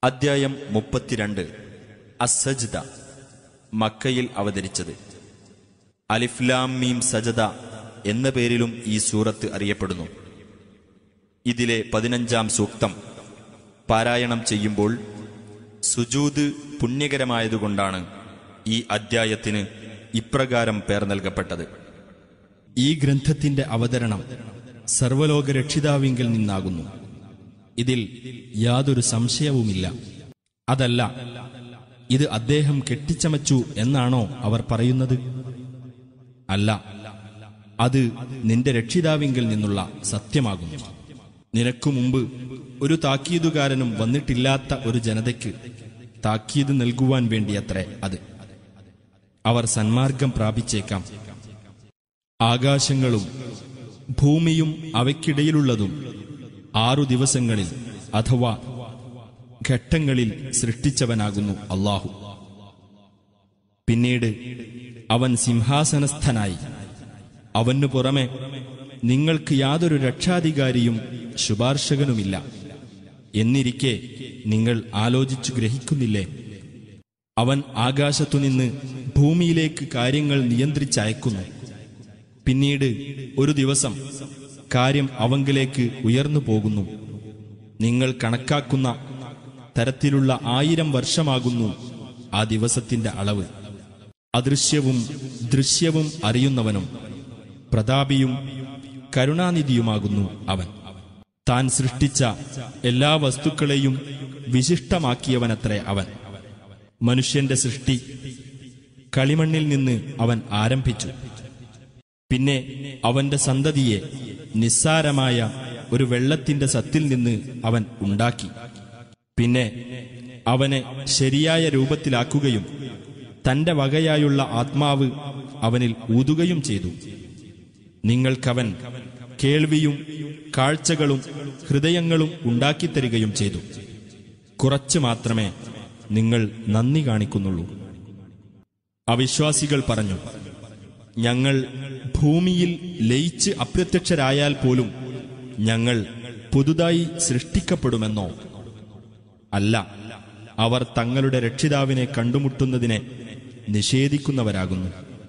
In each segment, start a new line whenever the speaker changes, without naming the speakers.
അദ്ധ്യായം മുപ്പത്തിരണ്ട് അസജ്ദ മക്കയിൽ അവതരിച്ചത് അലിഫ്ലാം മീം സജദ എന്ന പേരിലും ഈ സൂറത്ത് അറിയപ്പെടുന്നു ഇതിലെ പതിനഞ്ചാം സൂക്തം പാരായണം ചെയ്യുമ്പോൾ സുജൂദ് പുണ്യകരമായതുകൊണ്ടാണ് ഈ അദ്ധ്യായത്തിന് ഇപ്രകാരം പേർ നൽകപ്പെട്ടത്
ഈ ഗ്രന്ഥത്തിന്റെ അവതരണം സർവലോക രക്ഷിതാവിങ്കിൽ നിന്നാകുന്നു ഇതിൽ യാതൊരു സംശയവുമില്ല അതല്ല ഇത് അദ്ദേഹം കെട്ടിച്ചമച്ചു എന്നാണോ അവർ പറയുന്നത് അല്ല അത് നിന്റെ രക്ഷിതാവിങ്കിൽ നിന്നുള്ള സത്യമാകുന്നു നിനക്കു മുമ്പ് ഒരു താക്കീതുകാരനും വന്നിട്ടില്ലാത്ത ഒരു ജനതയ്ക്ക് താക്കീത് നൽകുവാൻ വേണ്ടിയത്രേ അത് അവർ സന്മാർഗം പ്രാപിച്ചേക്കാം ആകാശങ്ങളും ഭൂമിയും അവയ്ക്കിടയിലുള്ളതും ആറു ദിവസങ്ങളിൽ അഥവാ ഘട്ടങ്ങളിൽ സൃഷ്ടിച്ചവനാകുന്നു അള്ളാഹു പിന്നീട് അവൻ സിംഹാസനസ്ഥനായി അവനു പുറമെ നിങ്ങൾക്ക് യാതൊരു രക്ഷാധികാരിയും ശുപാർശകനുമില്ല എന്നിരിക്കെ നിങ്ങൾ ആലോചിച്ചു ഗ്രഹിക്കുന്നില്ലേ അവൻ ആകാശത്തുനിന്ന് ഭൂമിയിലേക്ക് കാര്യങ്ങൾ നിയന്ത്രിച്ചയക്കുന്നു പിന്നീട് ഒരു ദിവസം കാര്യം അവങ്കിലേക്ക് ഉയർന്നു പോകുന്നു നിങ്ങൾ കണക്കാക്കുന്ന തരത്തിലുള്ള ആയിരം വർഷമാകുന്നു ആ ദിവസത്തിന്റെ അളവ് അദൃശ്യവും ദൃശ്യവും അറിയുന്നവനും പ്രതാപിയും കരുണാനിധിയുമാകുന്നു അവൻ താൻ സൃഷ്ടിച്ച എല്ലാ വസ്തുക്കളെയും വിശിഷ്ടമാക്കിയവനത്രേ അവൻ മനുഷ്യന്റെ സൃഷ്ടി കളിമണ്ണിൽ നിന്ന് അവൻ ആരംഭിച്ചു പിന്നെ അവന്റെ സന്തതിയെ നിസ്സാരമായ ഒരു വെള്ളത്തിന്റെ സത്തിൽ നിന്ന് അവൻ ഉണ്ടാക്കി പിന്നെ അവനെ ശരിയായ രൂപത്തിലാക്കുകയും തന്റെ വകയായുള്ള ആത്മാവ് അവനിൽ ഊതുകയും ചെയ്തു നിങ്ങൾക്കവൻ കേൾവിയും കാഴ്ചകളും ഹൃദയങ്ങളും ഉണ്ടാക്കിത്തരികയും ചെയ്തു കുറച്ചു മാത്രമേ നിങ്ങൾ നന്ദി കാണിക്കുന്നുള്ളൂ അവിശ്വാസികൾ പറഞ്ഞു ഞങ്ങൾ ഭൂമിയിൽ ലയിച്ച് അപ്രത്യക്ഷരായാൽ പോലും ഞങ്ങൾ പുതുതായി സൃഷ്ടിക്കപ്പെടുമെന്നോ അല്ല അവർ തങ്ങളുടെ രക്ഷിതാവിനെ കണ്ടുമുട്ടുന്നതിനെ നിഷേധിക്കുന്നവരാകുന്നു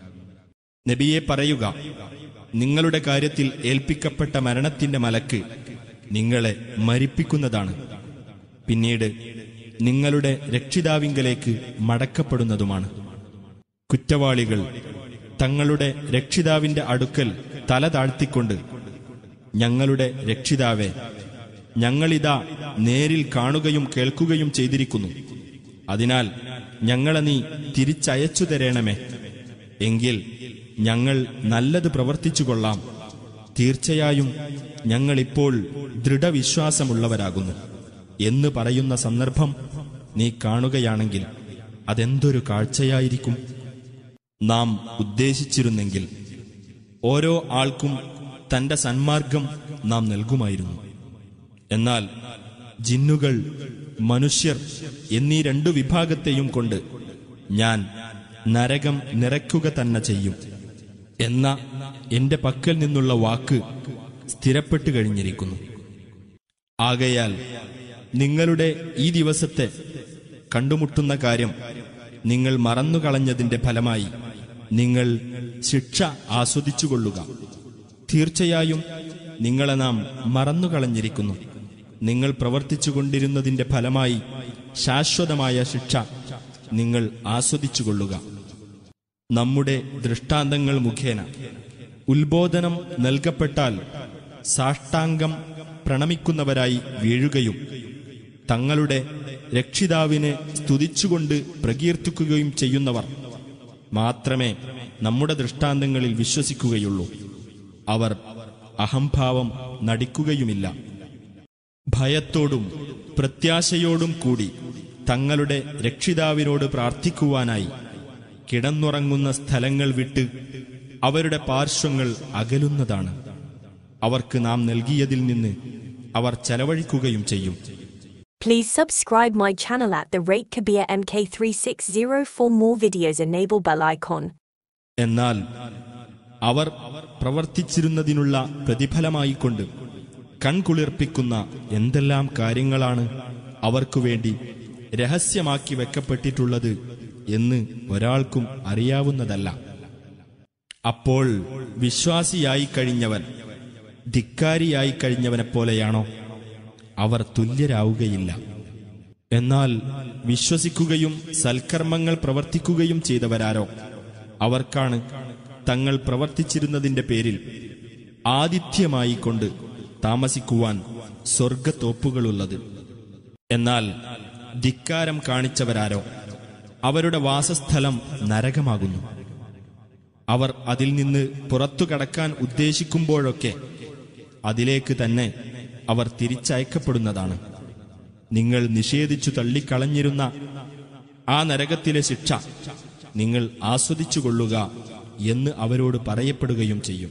നബിയെ പറയുക നിങ്ങളുടെ കാര്യത്തിൽ ഏൽപ്പിക്കപ്പെട്ട മരണത്തിന്റെ മലക്ക് നിങ്ങളെ മരിപ്പിക്കുന്നതാണ് പിന്നീട് നിങ്ങളുടെ രക്ഷിതാവിങ്കലേക്ക് മടക്കപ്പെടുന്നതുമാണ് കുറ്റവാളികൾ തങ്ങളുടെ രക്ഷിതാവിന്റെ അടുക്കൽ തല താഴ്ത്തിക്കൊണ്ട് ഞങ്ങളുടെ രക്ഷിതാവെ ഞങ്ങളിതാ നേരിൽ കാണുകയും കേൾക്കുകയും ചെയ്തിരിക്കുന്നു അതിനാൽ ഞങ്ങളെ നീ തിരിച്ചയച്ചു തരേണമേ എങ്കിൽ ഞങ്ങൾ നല്ലത് പ്രവർത്തിച്ചു കൊള്ളാം തീർച്ചയായും ഞങ്ങളിപ്പോൾ ദൃഢവിശ്വാസമുള്ളവരാകുന്നു എന്ന് പറയുന്ന സന്ദർഭം നീ കാണുകയാണെങ്കിൽ അതെന്തൊരു കാഴ്ചയായിരിക്കും നാം ഉദ്ദേശിച്ചിരുന്നെങ്കിൽ ഓരോ ആൾക്കും തന്റെ സന്മാർഗം നാം നൽകുമായിരുന്നു എന്നാൽ ജിന്നുകൾ മനുഷ്യർ എന്നീ രണ്ടു വിഭാഗത്തെയും കൊണ്ട് ഞാൻ നരകം നിറയ്ക്കുക തന്നെ ചെയ്യും എന്ന എന്റെ പക്കൽ നിന്നുള്ള വാക്ക് സ്ഥിരപ്പെട്ടു കഴിഞ്ഞിരിക്കുന്നു ആകയാൽ നിങ്ങളുടെ ഈ ദിവസത്തെ കണ്ടുമുട്ടുന്ന കാര്യം നിങ്ങൾ മറന്നുകളഞ്ഞതിന്റെ ഫലമായി നിങ്ങൾ ശിക്ഷ ആസ്വദിച്ചുകൊള്ളുക തീർച്ചയായും നിങ്ങളെ നാം മറന്നുകളഞ്ഞിരിക്കുന്നു നിങ്ങൾ പ്രവർത്തിച്ചുകൊണ്ടിരുന്നതിന്റെ ഫലമായി ശാശ്വതമായ ശിക്ഷ നിങ്ങൾ ആസ്വദിച്ചുകൊള്ളുക നമ്മുടെ ദൃഷ്ടാന്തങ്ങൾ മുഖേന ഉത്ബോധനം നൽകപ്പെട്ടാൽ സാഷ്ടാംഗം പ്രണമിക്കുന്നവരായി വീഴുകയും തങ്ങളുടെ രക്ഷിതാവിനെ സ്തുതിച്ചുകൊണ്ട് പ്രകീർത്തിക്കുകയും ചെയ്യുന്നവർ മാത്രമേ നമ്മുടെ ദൃഷ്ടാന്തങ്ങളിൽ വിശ്വസിക്കുകയുള്ളൂ അവർ അഹംഭാവം നടിക്കുകയുമില്ല ഭയത്തോടും പ്രത്യാശയോടും കൂടി തങ്ങളുടെ രക്ഷിതാവിനോട് പ്രാർത്ഥിക്കുവാനായി കിടന്നുറങ്ങുന്ന സ്ഥലങ്ങൾ വിട്ട് അവരുടെ പാർശ്വങ്ങൾ അകലുന്നതാണ് അവർക്ക് നാം നൽകിയതിൽ നിന്ന് അവർ ചെലവഴിക്കുകയും ചെയ്യും
Please subscribe my channel at the rate Kabir MK360 for more videos. Enable bell icon.
എന്നാൽ അവർ പ്രവർത്തിച്ചിരുന്നതിനുള്ള പ്രതിഫലമായിക്കൊണ്ട് കൺകുളിർപ്പിക്കുന്ന എന്തെല്ലാം കാര്യങ്ങളാണ് അവർക്കു വേണ്ടി രഹസ്യമാക്കി വെക്കപ്പെട്ടിട്ടുള്ളത് എന്ന് ഒരാൾക്കും അറിയാവുന്നതല്ല അപ്പോൾ വിശ്വാസിയായി കഴിഞ്ഞവൻ ധിക്കാരിയായി കഴിഞ്ഞവനെ പോലെയാണോ അവർ തുല്യരാവുകയില്ല എന്നാൽ വിശ്വസിക്കുകയും സൽക്കർമ്മങ്ങൾ പ്രവർത്തിക്കുകയും ചെയ്തവരാരോ അവർക്കാണ് തങ്ങൾ പ്രവർത്തിച്ചിരുന്നതിന്റെ പേരിൽ ആതിഥ്യമായി കൊണ്ട് താമസിക്കുവാൻ സ്വർഗത്തോപ്പുകളുള്ളത് എന്നാൽ ധിക്കാരം കാണിച്ചവരാരോ അവരുടെ വാസസ്ഥലം നരകമാകുന്നു അവർ അതിൽ നിന്ന് പുറത്തു കടക്കാൻ ഉദ്ദേശിക്കുമ്പോഴൊക്കെ അതിലേക്ക് തന്നെ അവർ തിരിച്ചയക്കപ്പെടുന്നതാണ് നിങ്ങൾ നിഷേധിച്ചു തള്ളിക്കളഞ്ഞിരുന്ന ആ നരകത്തിലെ ശിക്ഷ നിങ്ങൾ ആസ്വദിച്ചുകൊള്ളുക എന്ന് അവരോട് പറയപ്പെടുകയും ചെയ്യും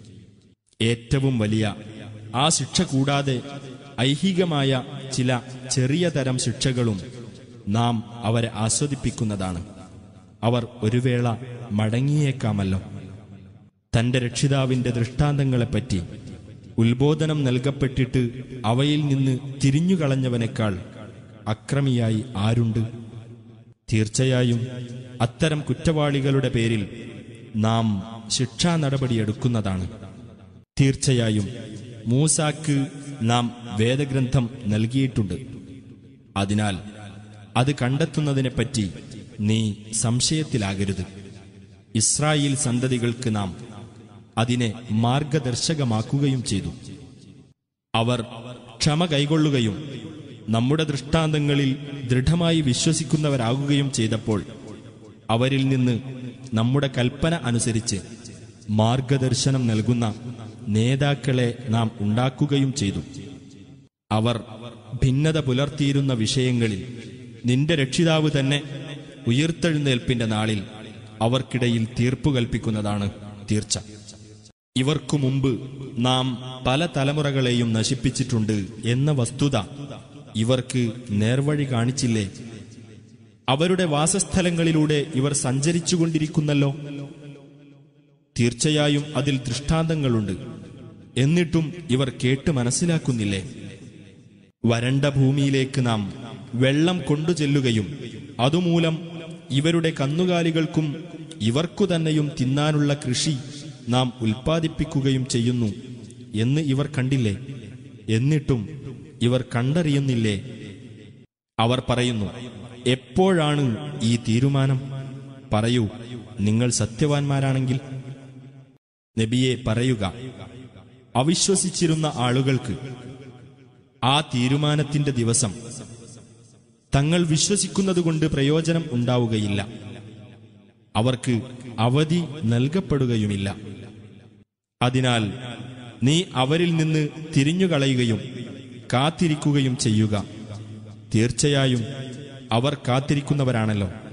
ഏറ്റവും വലിയ ആ ശിക്ഷ കൂടാതെ ഐഹികമായ ചില ചെറിയ തരം ശിക്ഷകളും നാം അവരെ ആസ്വദിപ്പിക്കുന്നതാണ് അവർ ഒരു വേള മടങ്ങിയേക്കാമല്ലോ തന്റെ രക്ഷിതാവിന്റെ ദൃഷ്ടാന്തങ്ങളെപ്പറ്റി ഉത്ബോധനം നൽകപ്പെട്ടിട്ട് അവയിൽ നിന്ന് തിരിഞ്ഞുകളഞ്ഞവനേക്കാൾ അക്രമിയായി ആരുണ്ട് തീർച്ചയായും അത്തരം കുറ്റവാളികളുടെ പേരിൽ നാം ശിക്ഷാ നടപടിയെടുക്കുന്നതാണ് തീർച്ചയായും മൂസാക്ക് നാം വേദഗ്രന്ഥം നൽകിയിട്ടുണ്ട് അതിനാൽ അത് കണ്ടെത്തുന്നതിനെപ്പറ്റി നീ സംശയത്തിലാകരുത് ഇസ്രായേൽ സന്തതികൾക്ക് നാം അതിനെ മാർഗദർശകമാക്കുകയും ചെയ്തു അവർ ക്ഷമ കൈകൊള്ളുകയും നമ്മുടെ ദൃഷ്ടാന്തങ്ങളിൽ ദൃഢമായി വിശ്വസിക്കുന്നവരാകുകയും ചെയ്തപ്പോൾ അവരിൽ നിന്ന് നമ്മുടെ കൽപ്പന അനുസരിച്ച് മാർഗദർശനം നൽകുന്ന നേതാക്കളെ നാം ഉണ്ടാക്കുകയും ചെയ്തു അവർ ഭിന്നത പുലർത്തിയിരുന്ന വിഷയങ്ങളിൽ നിന്റെ രക്ഷിതാവ് തന്നെ ഉയർത്തെഴുന്നേൽപ്പിന്റെ നാളിൽ അവർക്കിടയിൽ തീർപ്പു കൽപ്പിക്കുന്നതാണ് തീർച്ച ഇവർക്കു മുമ്പ് നാം പല തലമുറകളെയും നശിപ്പിച്ചിട്ടുണ്ട് എന്ന വസ്തുത ഇവർക്ക് നേർവഴി കാണിച്ചില്ലേ അവരുടെ വാസസ്ഥലങ്ങളിലൂടെ ഇവർ സഞ്ചരിച്ചുകൊണ്ടിരിക്കുന്നല്ലോ തീർച്ചയായും അതിൽ ദൃഷ്ടാന്തങ്ങളുണ്ട് എന്നിട്ടും ഇവർ കേട്ട് മനസ്സിലാക്കുന്നില്ലേ വരണ്ട ഭൂമിയിലേക്ക് നാം വെള്ളം കൊണ്ടു ചെല്ലുകയും അതുമൂലം ഇവരുടെ കന്നുകാലികൾക്കും ഇവർക്കു തന്നെയും തിന്നാനുള്ള കൃഷി നാം ഉൽപ്പാദിപ്പിക്കുകയും ചെയ്യുന്നു എന്ന് ഇവർ കണ്ടില്ലേ എന്നിട്ടും ഇവർ കണ്ടറിയുന്നില്ലേ അവർ പറയുന്നു എപ്പോഴാണ് ഈ തീരുമാനം പറയൂ നിങ്ങൾ സത്യവാൻമാരാണെങ്കിൽ നബിയെ പറയുക അവിശ്വസിച്ചിരുന്ന ആളുകൾക്ക് ആ തീരുമാനത്തിന്റെ ദിവസം തങ്ങൾ വിശ്വസിക്കുന്നതുകൊണ്ട് പ്രയോജനം ഉണ്ടാവുകയില്ല അവർക്ക് അവധി നൽകപ്പെടുകയുമില്ല അതിനാൽ നീ അവരിൽ നിന്ന് തിരിഞ്ഞുകളയുകയും കാത്തിരിക്കുകയും ചെയ്യുക തീർച്ചയായും അവർ കാത്തിരിക്കുന്നവരാണല്ലോ